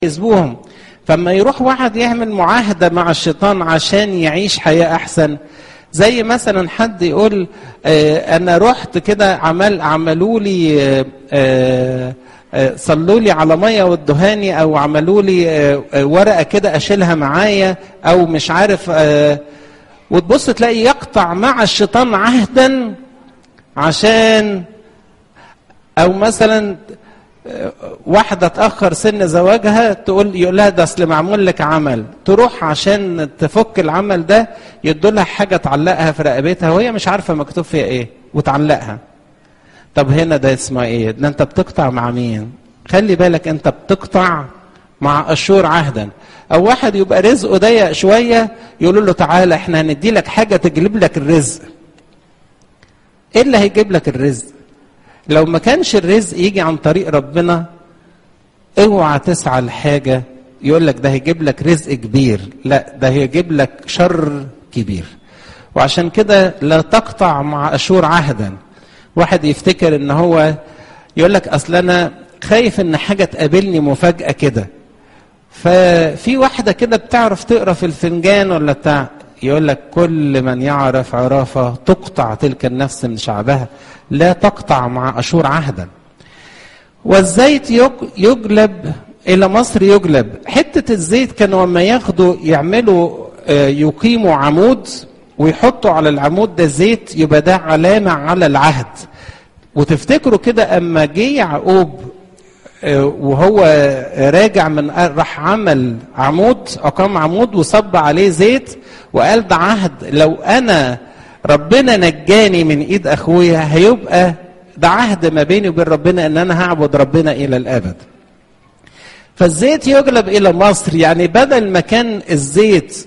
يسبوهم فما يروح واحد يعمل معاهده مع الشيطان عشان يعيش حياه احسن زي مثلا حد يقول آه انا رحت كده عمل عملوا لي آه آه آه صلوا لي على ميه والدهاني او عملوا لي آه آه ورقه كده اشيلها معايا او مش عارف آه وتبص تلاقي يقطع مع الشيطان عهدا عشان او مثلا واحده تاخر سن زواجها تقول يقول لها ده اصل معمول لك عمل تروح عشان تفك العمل ده يدوا لها حاجه تعلقها في رقبتها وهي مش عارفه مكتوب فيها ايه وتعلقها طب هنا ده اسمه ايه ده انت بتقطع مع مين خلي بالك انت بتقطع مع اشور عهدا او واحد يبقى رزقه ضيق شويه يقولوا له تعالى احنا هندي لك حاجه تجلب لك الرزق ايه اللي هيجيب لك الرزق لو ما كانش الرزق يجي عن طريق ربنا اوعى تسعى لحاجة يقول لك ده هيجيب لك رزق كبير لا ده هيجيب لك شر كبير وعشان كده لا تقطع مع أشور عهدا واحد يفتكر ان هو يقول لك اصل انا خايف ان حاجة تقابلني مفاجأة كده ففي واحدة كده بتعرف تقرا في الفنجان ولا بتاع يقول لك كل من يعرف عرافة تقطع تلك النفس من شعبها لا تقطع مع أشور عهدا والزيت يجلب إلى مصر يجلب حتة الزيت كانوا لما ياخدوا يعملوا يقيموا عمود ويحطوا على العمود ده زيت يبقى ده علامة على العهد وتفتكروا كده أما جه يعقوب وهو راجع من راح عمل عمود اقام عمود وصب عليه زيت وقال ده عهد لو انا ربنا نجاني من ايد اخويا هيبقى ده عهد ما بيني وبين ربنا ان انا هعبد ربنا الى الابد فالزيت يجلب الى مصر يعني بدل ما كان الزيت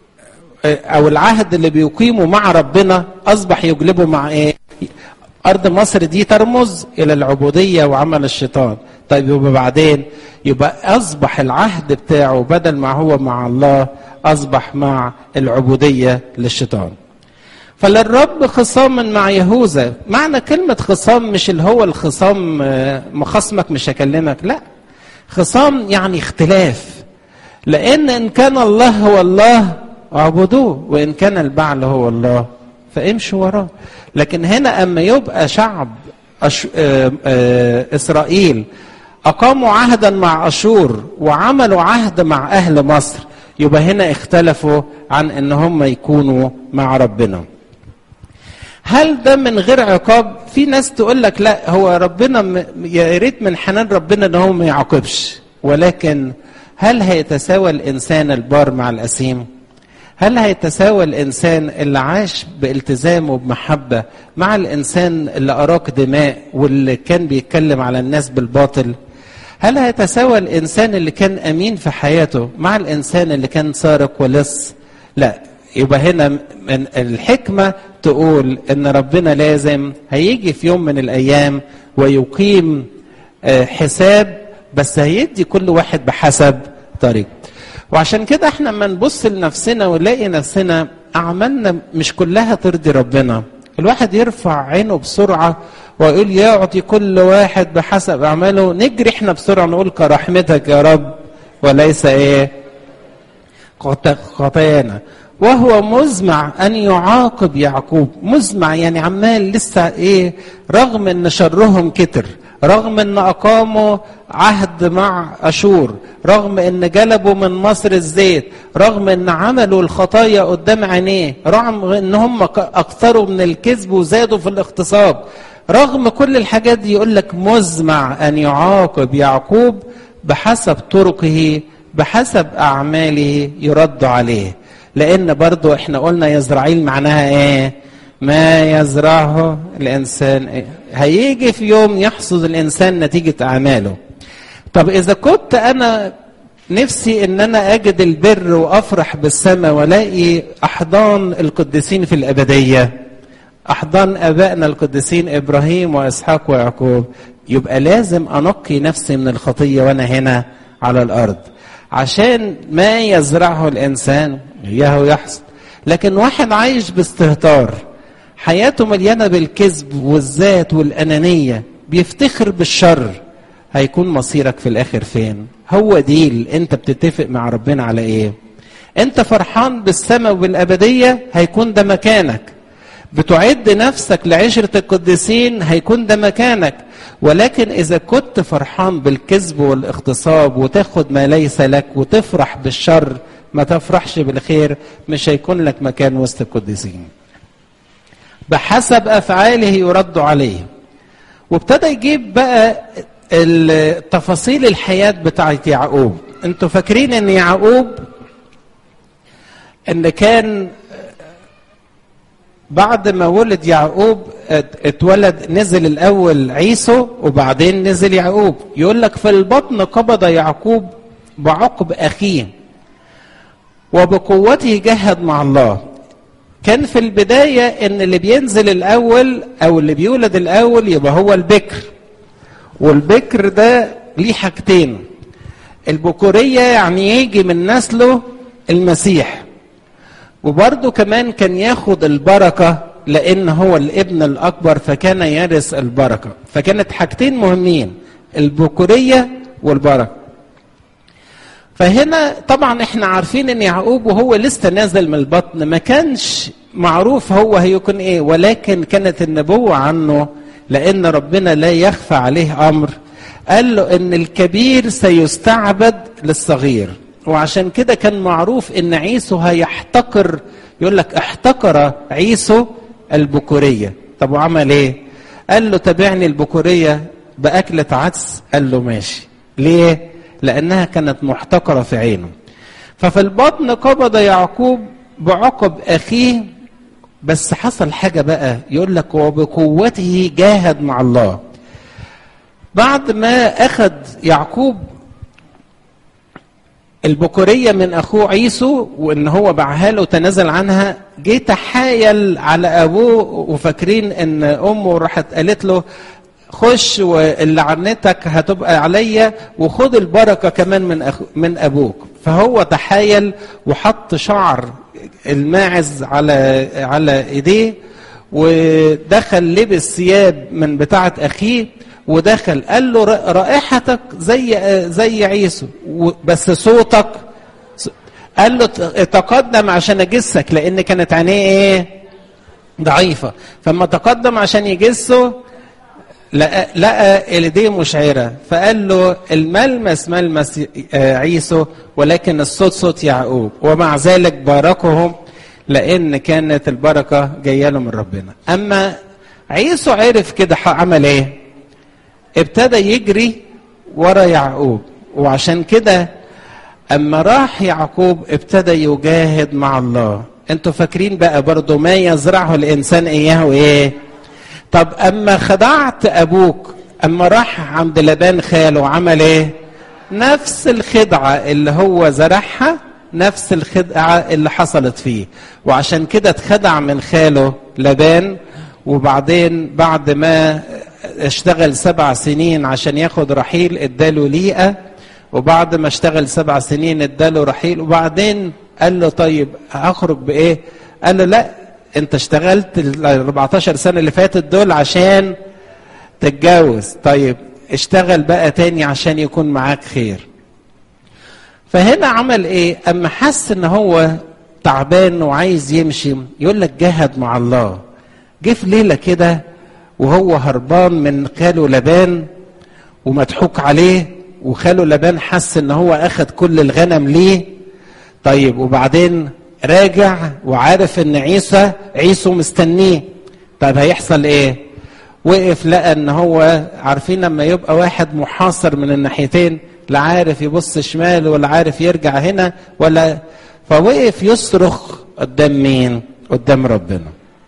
او العهد اللي بيقيمه مع ربنا اصبح يجلبه مع ايه ارض مصر دي ترمز الى العبوديه وعمل الشيطان طيب يبقى بعدين يبقى اصبح العهد بتاعه بدل ما هو مع الله اصبح مع العبوديه للشيطان فللرب خصام مع يهوذا معنى كلمة خصام مش اللي هو الخصام مخصمك مش هكلمك لا خصام يعني اختلاف لأن إن كان الله هو الله اعبدوه وإن كان البعل هو الله فامشوا وراه لكن هنا أما يبقى شعب أش... آ... آ... إسرائيل أقاموا عهدا مع أشور وعملوا عهد مع أهل مصر يبقى هنا اختلفوا عن ان هم يكونوا مع ربنا هل ده من غير عقاب في ناس تقول لك لا هو ربنا يا ريت من حنان ربنا ان هو ما يعاقبش ولكن هل هيتساوى الانسان البار مع الاسيم هل هيتساوى الانسان اللي عاش بالتزام وبمحبه مع الانسان اللي اراك دماء واللي كان بيتكلم على الناس بالباطل هل هيتساوى الانسان اللي كان امين في حياته مع الانسان اللي كان سارق ولص لا يبقى هنا من الحكمه تقول ان ربنا لازم هيجي في يوم من الايام ويقيم حساب بس هيدي كل واحد بحسب طريق وعشان كده احنا لما نبص لنفسنا ونلاقي نفسنا اعمالنا مش كلها ترضي ربنا الواحد يرفع عينه بسرعه ويقول يعطي كل واحد بحسب اعماله نجري احنا بسرعه نقول كرحمتك يا رب وليس ايه خطايانا وهو مزمع ان يعاقب يعقوب مزمع يعني عمال لسه ايه رغم ان شرهم كتر رغم ان اقاموا عهد مع اشور رغم ان جلبوا من مصر الزيت رغم ان عملوا الخطايا قدام عينيه رغم ان هم اكثروا من الكذب وزادوا في الاغتصاب رغم كل الحاجات دي يقول لك مزمع ان يعاقب يعقوب بحسب طرقه بحسب اعماله يرد عليه لان برضو احنا قلنا يزرعيل معناها ايه ما يزرعه الانسان إيه؟ هيجي في يوم يحصد الانسان نتيجه اعماله طب اذا كنت انا نفسي ان انا اجد البر وافرح بالسماء والاقي احضان القديسين في الابديه احضان ابائنا القديسين ابراهيم واسحاق ويعقوب يبقى لازم انقي نفسي من الخطيه وانا هنا على الارض عشان ما يزرعه الانسان اياه يحصد لكن واحد عايش باستهتار حياته مليانه بالكذب والذات والانانيه بيفتخر بالشر هيكون مصيرك في الاخر فين هو ديل انت بتتفق مع ربنا على ايه انت فرحان بالسماء وبالابديه هيكون ده مكانك بتعد نفسك لعشرة القديسين هيكون ده مكانك ولكن إذا كنت فرحان بالكذب والاغتصاب وتاخد ما ليس لك وتفرح بالشر ما تفرحش بالخير مش هيكون لك مكان وسط القديسين بحسب أفعاله يرد عليه وابتدى يجيب بقى تفاصيل الحياة بتاعت يعقوب انتوا فاكرين ان يعقوب ان كان بعد ما ولد يعقوب اتولد نزل الاول عيسو وبعدين نزل يعقوب يقول لك في البطن قبض يعقوب بعقب اخيه وبقوته جهد مع الله كان في البدايه ان اللي بينزل الاول او اللي بيولد الاول يبقى هو البكر والبكر ده ليه حاجتين البكوريه يعني يجي من نسله المسيح وبرضه كمان كان ياخد البركة لأن هو الابن الأكبر فكان يرث البركة فكانت حاجتين مهمين البكورية والبركة فهنا طبعا احنا عارفين ان يعقوب وهو لسه نازل من البطن ما كانش معروف هو هيكون ايه ولكن كانت النبوة عنه لأن ربنا لا يخفى عليه أمر قال له ان الكبير سيستعبد للصغير وعشان كده كان معروف ان عيسو هيحتقر يقول لك احتقر عيسو البكوريه طب وعمل ايه قال له تابعني البكوريه باكله عدس قال له ماشي ليه لانها كانت محتقره في عينه ففي البطن قبض يعقوب بعقب اخيه بس حصل حاجه بقى يقول لك وبقوته جاهد مع الله بعد ما اخذ يعقوب البكوريه من اخوه عيسو وان هو باعها له وتنازل عنها جه تحايل على ابوه وفاكرين ان امه راحت قالت له خش واللي عنتك هتبقى عليا وخد البركه كمان من أخو من ابوك فهو تحايل وحط شعر الماعز على على ايديه ودخل لبس ثياب من بتاعه اخيه ودخل قال له رائحتك زي زي عيسو بس صوتك قال له تقدم عشان اجسك لان كانت عينيه ايه ضعيفه فما تقدم عشان يجسه لقى, لقى ايديه مشعره فقال له الملمس ملمس عيسو ولكن الصوت صوت يعقوب ومع ذلك باركهم لان كانت البركه جايه له من ربنا اما عيسو عرف كده عمل ايه ابتدى يجري ورا يعقوب وعشان كده اما راح يعقوب ابتدى يجاهد مع الله انتوا فاكرين بقى برضو ما يزرعه الانسان اياه ايه طب اما خدعت ابوك اما راح عند لبان خاله عمل ايه نفس الخدعه اللي هو زرعها نفس الخدعه اللي حصلت فيه وعشان كده اتخدع من خاله لبان وبعدين بعد ما اشتغل سبع سنين عشان ياخد رحيل اداله ليئة وبعد ما اشتغل سبع سنين اداله رحيل وبعدين قال له طيب هخرج بايه قال له لا انت اشتغلت ال 14 سنة اللي فاتت دول عشان تتجوز طيب اشتغل بقى تاني عشان يكون معاك خير فهنا عمل ايه اما حس ان هو تعبان وعايز يمشي يقول لك جاهد مع الله جه في ليله كده وهو هربان من خاله لبان ومضحوك عليه وخاله لبان حس ان هو اخد كل الغنم ليه طيب وبعدين راجع وعارف ان عيسى عيسو مستنيه طيب هيحصل ايه وقف لقى ان هو عارفين لما يبقى واحد محاصر من الناحيتين لا عارف يبص شمال ولا عارف يرجع هنا ولا فوقف يصرخ قدام مين قدام ربنا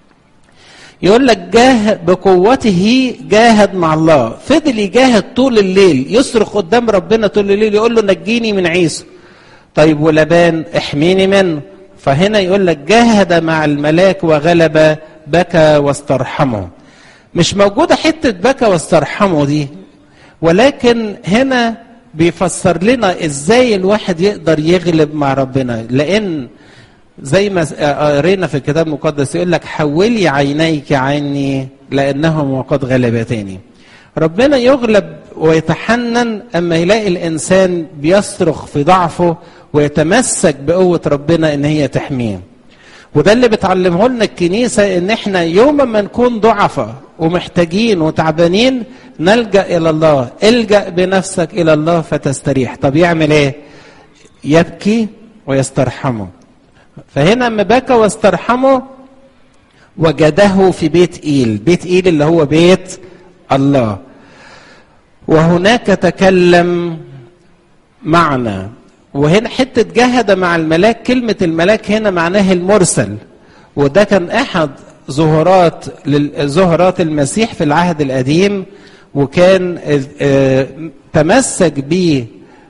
يقول لك جاهد بقوته جاهد مع الله فضل يجاهد طول الليل يصرخ قدام ربنا طول الليل يقول له نجيني من عيسى طيب ولبان احميني منه فهنا يقول لك جاهد مع الملاك وغلب بكى واسترحمه مش موجودة حتة بكى واسترحمه دي ولكن هنا بيفسر لنا ازاي الواحد يقدر يغلب مع ربنا لان زي ما قرينا في الكتاب المقدس يقول لك حولي عينيك عني لانهما قد غلبتاني ربنا يغلب ويتحنن اما يلاقي الانسان بيصرخ في ضعفه ويتمسك بقوه ربنا ان هي تحميه وده اللي بتعلمه لنا الكنيسه ان احنا يوم ما نكون ضعفاء ومحتاجين وتعبانين نلجا الى الله الجا بنفسك الى الله فتستريح طب يعمل ايه يبكي ويسترحمه فهنا اما بكى واسترحمه وجده في بيت ايل بيت ايل اللي هو بيت الله وهناك تكلم معنا وهنا حتة جهد مع الملاك كلمة الملاك هنا معناها المرسل وده كان أحد ظهورات ظهورات المسيح في العهد القديم وكان تمسك به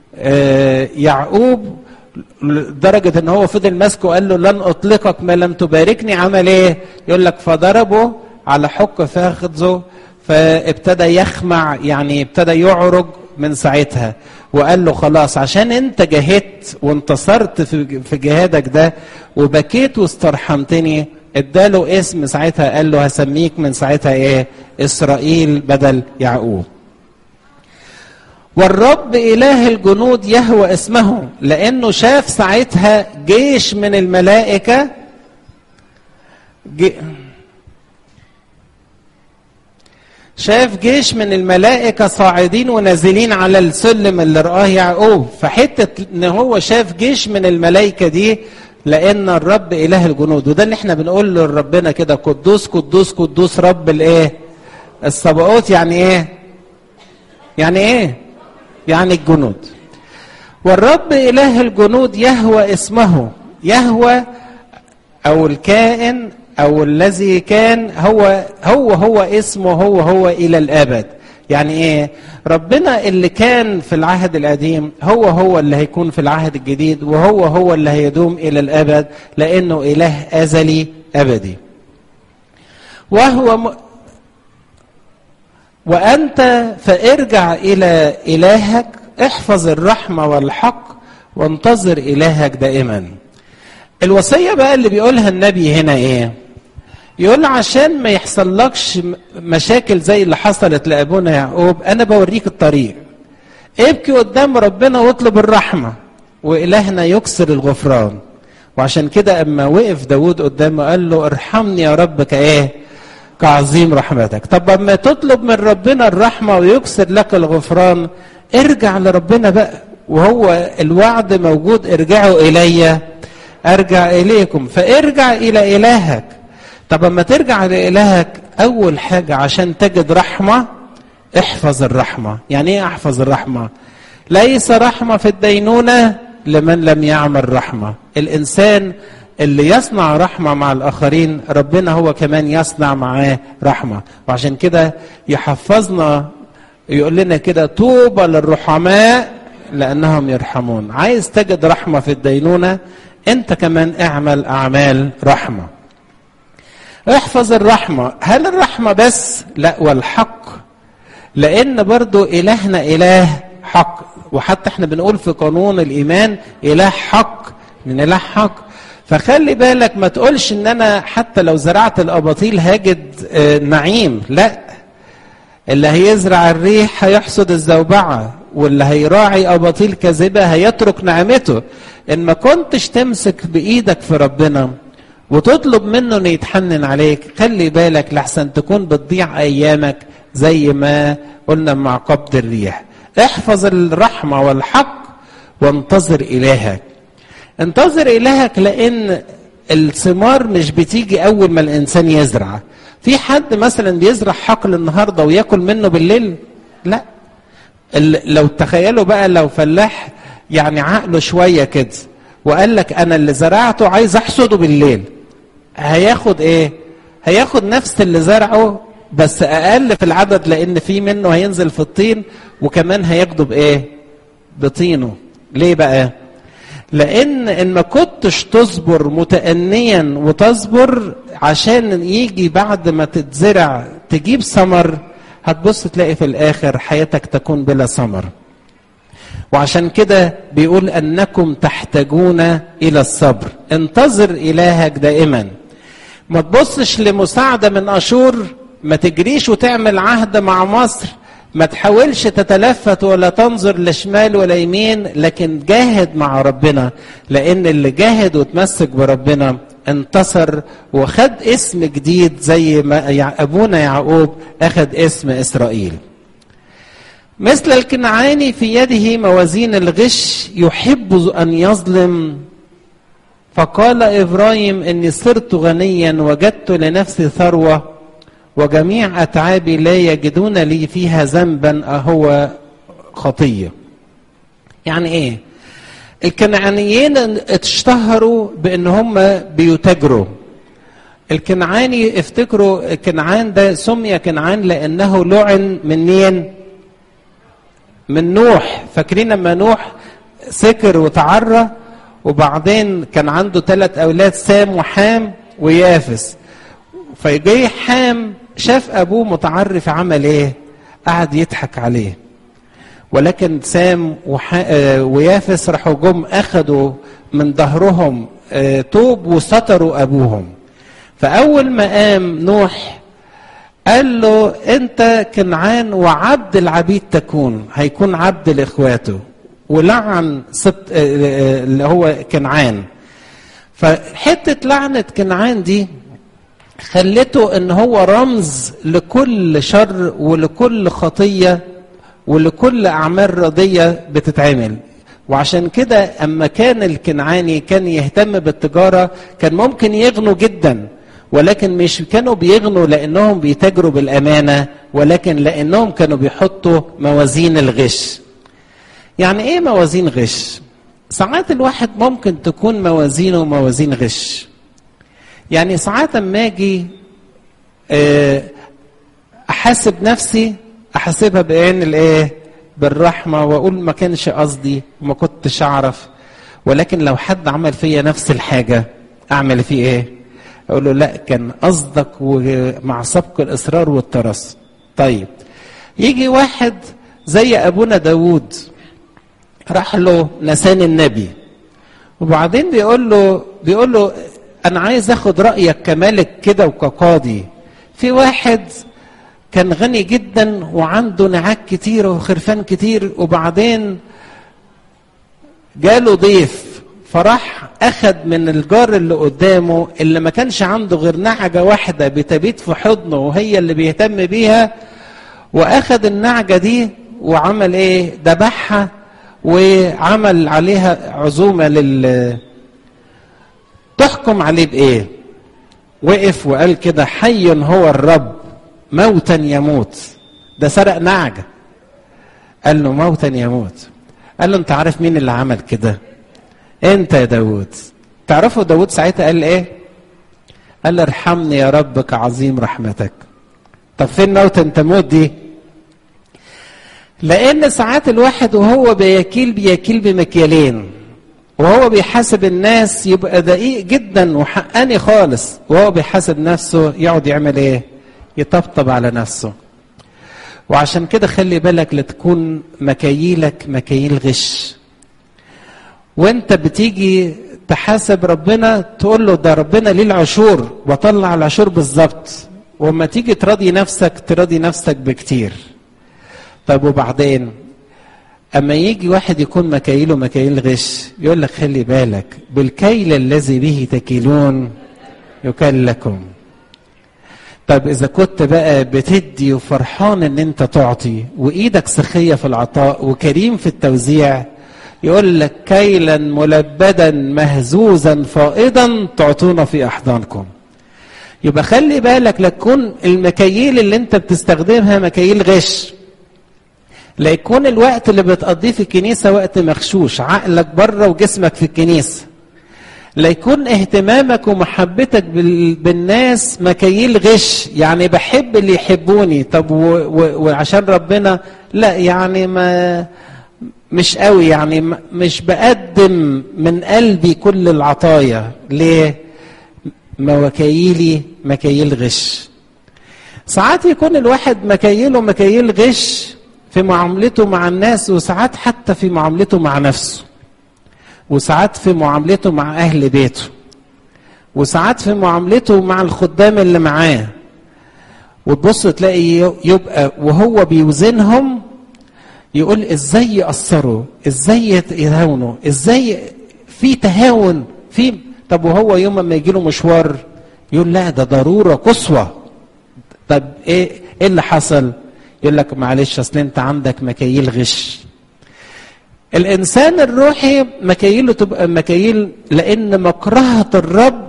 يعقوب لدرجة ان هو فضل ماسكه قال له لن اطلقك ما لم تباركني عمل ايه يقول لك فضربه على حق فاخذه فابتدى يخمع يعني ابتدى يعرج من ساعتها وقال له خلاص عشان انت جاهدت وانتصرت في في جهادك ده وبكيت واسترحمتني اداله اسم ساعتها قال له هسميك من ساعتها ايه اسرائيل بدل يعقوب والرب اله الجنود يهوى اسمه لانه شاف ساعتها جيش من الملائكه جي شاف جيش من الملائكة صاعدين ونازلين على السلم اللي رآه يعقوب فحتة ان هو شاف جيش من الملائكة دي لأن الرب إله الجنود وده اللي احنا بنقول لربنا كده قدوس قدوس قدوس رب الايه الصباؤوت يعني ايه يعني ايه يعني الجنود والرب إله الجنود يهوى اسمه يهوى أو الكائن او الذي كان هو هو هو اسمه هو هو الى الابد يعني ايه ربنا اللي كان في العهد القديم هو هو اللي هيكون في العهد الجديد وهو هو اللي هيدوم الى الابد لانه اله ازلي ابدي وهو م... وانت فارجع الى الهك احفظ الرحمه والحق وانتظر الهك دائما الوصيه بقى اللي بيقولها النبي هنا ايه يقول عشان ما يحصلكش مشاكل زي اللي حصلت لابونا يعقوب انا بوريك الطريق ابكي قدام ربنا واطلب الرحمه والهنا يكسر الغفران وعشان كده اما وقف داود قدامه قال له ارحمني يا رب كايه كعظيم رحمتك طب اما تطلب من ربنا الرحمه ويكسر لك الغفران ارجع لربنا بقى وهو الوعد موجود ارجعوا الي ارجع اليكم فارجع الى الهك طب اما ترجع لالهك اول حاجه عشان تجد رحمه احفظ الرحمه يعني ايه احفظ الرحمه ليس رحمه في الدينونه لمن لم يعمل رحمه الانسان اللي يصنع رحمه مع الاخرين ربنا هو كمان يصنع معاه رحمه وعشان كده يحفظنا يقول لنا كده طوبى للرحماء لانهم يرحمون عايز تجد رحمه في الدينونه انت كمان اعمل اعمال رحمه احفظ الرحمه هل الرحمه بس لا والحق لان برضو الهنا اله حق وحتى احنا بنقول في قانون الايمان اله حق من اله حق فخلي بالك ما تقولش ان انا حتى لو زرعت الاباطيل هاجد نعيم لا اللي هيزرع الريح هيحصد الزوبعه واللي هيراعي اباطيل كاذبه هيترك نعمته ان ما كنتش تمسك بايدك في ربنا وتطلب منه انه يتحنن عليك خلي بالك لحسن تكون بتضيع ايامك زي ما قلنا مع قبض الريح احفظ الرحمه والحق وانتظر الهك انتظر الهك لان الثمار مش بتيجي اول ما الانسان يزرع في حد مثلا بيزرع حقل النهارده وياكل منه بالليل لا لو تخيلوا بقى لو فلاح يعني عقله شويه كده وقال لك انا اللي زرعته عايز احصده بالليل هياخد ايه هياخد نفس اللي زرعه بس اقل في العدد لان في منه هينزل في الطين وكمان هياخده بايه بطينه ليه بقى لان ان ما كنتش تصبر متأنيا وتصبر عشان يجي بعد ما تتزرع تجيب ثمر هتبص تلاقي في الاخر حياتك تكون بلا ثمر وعشان كده بيقول انكم تحتاجون الى الصبر انتظر الهك دائما ما تبصش لمساعده من اشور ما تجريش وتعمل عهد مع مصر ما تحاولش تتلفت ولا تنظر لشمال ولا يمين لكن جاهد مع ربنا لان اللي جاهد وتمسك بربنا انتصر وخد اسم جديد زي ما ابونا يعقوب اخذ اسم اسرائيل مثل الكنعاني في يده موازين الغش يحب ان يظلم فقال ابراهيم اني صرت غنيا وجدت لنفسي ثروه وجميع اتعابي لا يجدون لي فيها ذنبا اهو خطيه يعني ايه الكنعانيين اشتهروا بان هم بيتاجروا الكنعاني افتكروا كنعان ده سمي كنعان لانه لعن من مين من نوح فاكرين لما نوح سكر وتعرى وبعدين كان عنده ثلاث اولاد سام وحام ويافس فجاي حام شاف ابوه متعرف عمل ايه قعد يضحك عليه ولكن سام ويافس راحوا جم اخذوا من ظهرهم توب وستروا ابوهم فاول ما قام نوح قال له انت كنعان وعبد العبيد تكون هيكون عبد لاخواته ولعن سبت اللي هو كنعان فحته لعنه كنعان دي خلته ان هو رمز لكل شر ولكل خطيه ولكل اعمال رضيه بتتعمل وعشان كده اما كان الكنعاني كان يهتم بالتجاره كان ممكن يغنوا جدا ولكن مش كانوا بيغنوا لانهم بيتاجروا بالامانه ولكن لانهم كانوا بيحطوا موازين الغش يعني ايه موازين غش ساعات الواحد ممكن تكون موازينه موازين غش يعني ساعات اما اجي احاسب نفسي احاسبها بعين الايه بالرحمه واقول ما كانش قصدي وما كنتش اعرف ولكن لو حد عمل فيا نفس الحاجه اعمل فيه ايه اقول له لا كان قصدك ومع سبق الاصرار والترص طيب يجي واحد زي ابونا داوود راح له نسان النبي وبعدين بيقول له بيقول له انا عايز اخد رايك كملك كده وكقاضي في واحد كان غني جدا وعنده نعاج كتير وخرفان كتير وبعدين جاله ضيف فراح اخد من الجار اللي قدامه اللي ما كانش عنده غير نعجه واحده بتبيت في حضنه وهي اللي بيهتم بيها واخد النعجه دي وعمل ايه ذبحها وعمل عليها عزومه لل تحكم عليه بايه وقف وقال كده حي هو الرب موتا يموت ده سرق نعجه قال له موتا يموت قال له انت عارف مين اللي عمل كده انت يا داود تعرفوا داود ساعتها قال ايه قال ارحمني يا رب كعظيم رحمتك طب فين موت انت موت دي لان ساعات الواحد وهو بيكيل بيكيل بمكيالين وهو بيحاسب الناس يبقى دقيق جدا وحقاني خالص وهو بيحاسب نفسه يقعد يعمل ايه يطبطب على نفسه وعشان كده خلي بالك لتكون مكاييلك مكاييل غش وانت بتيجي تحاسب ربنا تقول له ده ربنا ليه العشور وطلع العشور بالظبط وما تيجي تراضي نفسك تراضي نفسك بكتير طب وبعدين اما يجي واحد يكون مكاييله مكاييل غش يقول لك خلي بالك بالكيل الذي به تكيلون يكل لكم طب اذا كنت بقى بتدي وفرحان ان انت تعطي وايدك سخيه في العطاء وكريم في التوزيع يقول لك كيلا ملبدا مهزوزا فائضا تعطونا في احضانكم يبقى خلي بالك لتكون المكاييل اللي انت بتستخدمها مكاييل غش لا يكون الوقت اللي بتقضيه في الكنيسة وقت مغشوش عقلك بره وجسمك في الكنيسة لا يكون اهتمامك ومحبتك بالناس مكاييل غش يعني بحب اللي يحبوني طب وعشان ربنا لا يعني ما مش قوي يعني مش بقدم من قلبي كل العطايا ليه مكاييلي مكاييل غش ساعات يكون الواحد مكاييله مكاييل غش في معاملته مع الناس وساعات حتى في معاملته مع نفسه وساعات في معاملته مع اهل بيته وساعات في معاملته مع الخدام اللي معاه وتبص تلاقي يبقى وهو بيوزنهم يقول ازاي يأثروا ازاي يتهاونوا ازاي في تهاون في طب وهو يوم ما يجي له مشوار يقول لا ده ضروره قصوى طب ايه ايه اللي حصل يقول لك معلش اصل انت عندك مكاييل غش الانسان الروحي مكاييله تبقى مكاييل لان مكرهه الرب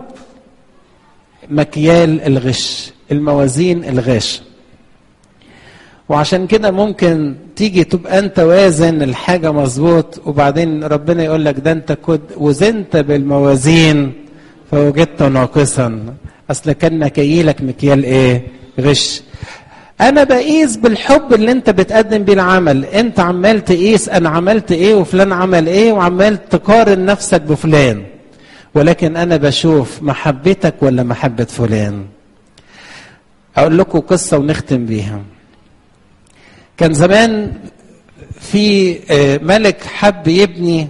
مكيال الغش الموازين الغش وعشان كده ممكن تيجي تبقى انت وازن الحاجة مظبوط وبعدين ربنا يقول لك ده انت كنت وزنت بالموازين فوجدت ناقصا اصل كان مكيلك مكيال ايه غش انا بقيس بالحب اللي انت بتقدم بيه العمل انت عمال تقيس انا عملت ايه وفلان عمل ايه وعمال تقارن نفسك بفلان ولكن انا بشوف محبتك ولا محبة فلان اقول لكم قصة ونختم بيها كان زمان في ملك حب يبني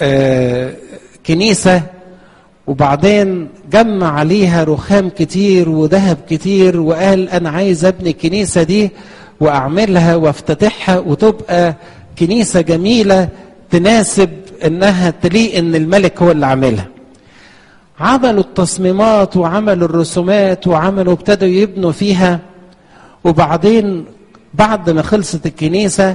كنيسة وبعدين جمع عليها رخام كتير وذهب كتير وقال أنا عايز أبني الكنيسة دي وأعملها وافتتحها وتبقى كنيسة جميلة تناسب إنها تليق إن الملك هو اللي عاملها عملوا التصميمات وعملوا الرسومات وعملوا ابتدوا يبنوا فيها وبعدين بعد ما خلصت الكنيسة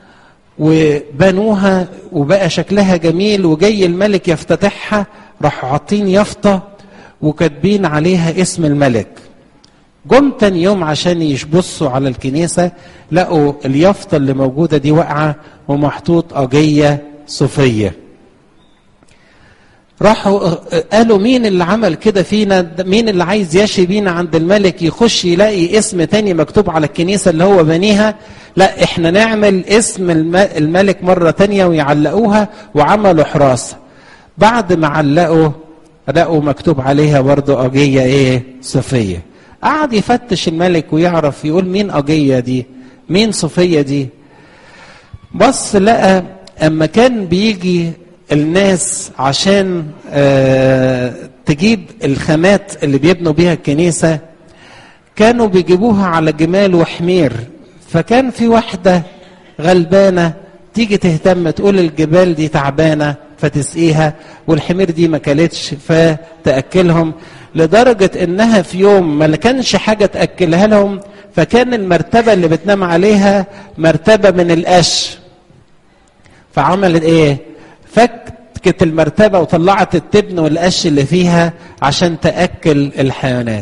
وبنوها وبقى شكلها جميل وجاي الملك يفتتحها راحوا حاطين يافطة وكاتبين عليها اسم الملك جم تاني يوم عشان يبصوا على الكنيسة لقوا اليافطة اللي موجودة دي واقعة ومحطوط أجية صوفية راحوا قالوا مين اللي عمل كده فينا مين اللي عايز يشي بينا عند الملك يخش يلاقي اسم تاني مكتوب على الكنيسة اللي هو بنيها لا احنا نعمل اسم الملك مرة تانية ويعلقوها وعملوا حراسة بعد ما علقوا لقوا مكتوب عليها برضو أجية ايه صفية قعد يفتش الملك ويعرف يقول مين أجية دي مين صفية دي بص لقى اما كان بيجي الناس عشان آه تجيب الخامات اللي بيبنوا بيها الكنيسة كانوا بيجيبوها على جمال وحمير فكان في واحدة غلبانة تيجي تهتم تقول الجبال دي تعبانة فتسقيها والحمير دي ما كلتش فتأكلهم لدرجة انها في يوم ما كانش حاجة تأكلها لهم فكان المرتبة اللي بتنام عليها مرتبة من القش فعملت ايه فكت المرتبة وطلعت التبن والقش اللي فيها عشان تأكل الحيوانات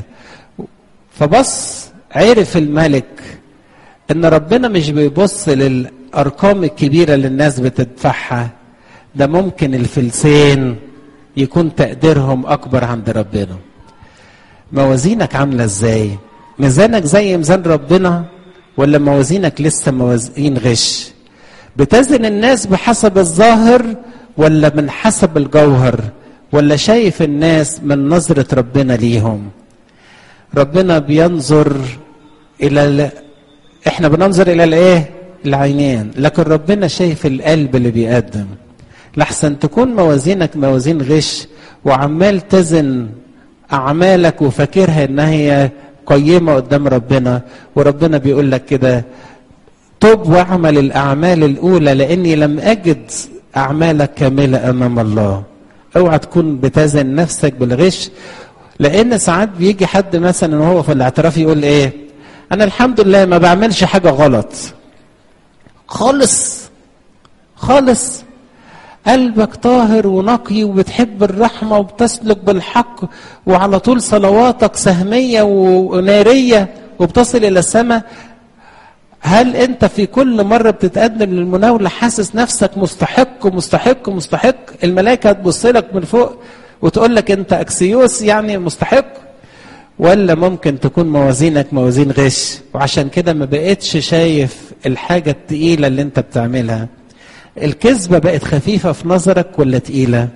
فبص عرف الملك ان ربنا مش بيبص للارقام الكبيره اللي الناس بتدفعها ده ممكن الفلسين يكون تقديرهم اكبر عند ربنا موازينك عامله ازاي ميزانك زي ميزان ربنا ولا موازينك لسه موازين غش بتزن الناس بحسب الظاهر ولا من حسب الجوهر ولا شايف الناس من نظره ربنا ليهم ربنا بينظر الى احنا بننظر الى الايه العينين لكن ربنا شايف القلب اللي بيقدم لحسن تكون موازينك موازين غش وعمال تزن اعمالك وفاكرها ان هي قيمه قدام ربنا وربنا بيقول لك كده تب واعمل الاعمال الاولى لاني لم اجد اعمالك كامله امام الله اوعى تكون بتزن نفسك بالغش لان ساعات بيجي حد مثلا وهو في الاعتراف يقول ايه انا الحمد لله ما بعملش حاجه غلط خالص خالص قلبك طاهر ونقي وبتحب الرحمة وبتسلك بالحق وعلى طول صلواتك سهمية ونارية وبتصل إلى السماء هل أنت في كل مرة بتتقدم للمناولة حاسس نفسك مستحق مستحق مستحق الملائكة هتبص لك من فوق وتقول لك أنت أكسيوس يعني مستحق ولا ممكن تكون موازينك موازين غش وعشان كده ما بقتش شايف الحاجة التقيلة اللي انت بتعملها الكذبة بقت خفيفة في نظرك ولا تقيلة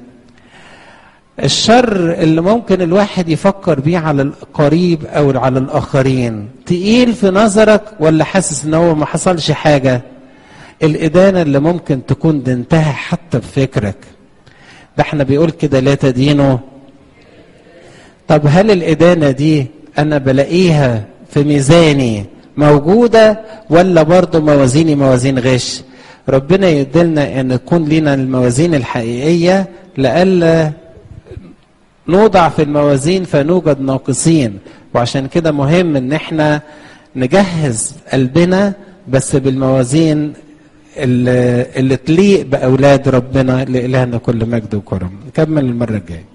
الشر اللي ممكن الواحد يفكر بيه على القريب او على الاخرين تقيل في نظرك ولا حاسس ان هو ما حصلش حاجة الادانة اللي ممكن تكون دنتها حتى بفكرك ده احنا بيقول كده لا تدينه طب هل الإدانة دي أنا بلاقيها في ميزاني موجودة ولا برضه موازيني موازين غش ربنا يدلنا ان تكون لنا الموازين الحقيقية لألا نوضع في الموازين فنوجد ناقصين وعشان كده مهم ان احنا نجهز قلبنا بس بالموازين اللي, اللي تليق بأولاد ربنا لإلهنا كل مجد وكرم نكمل المرة الجاية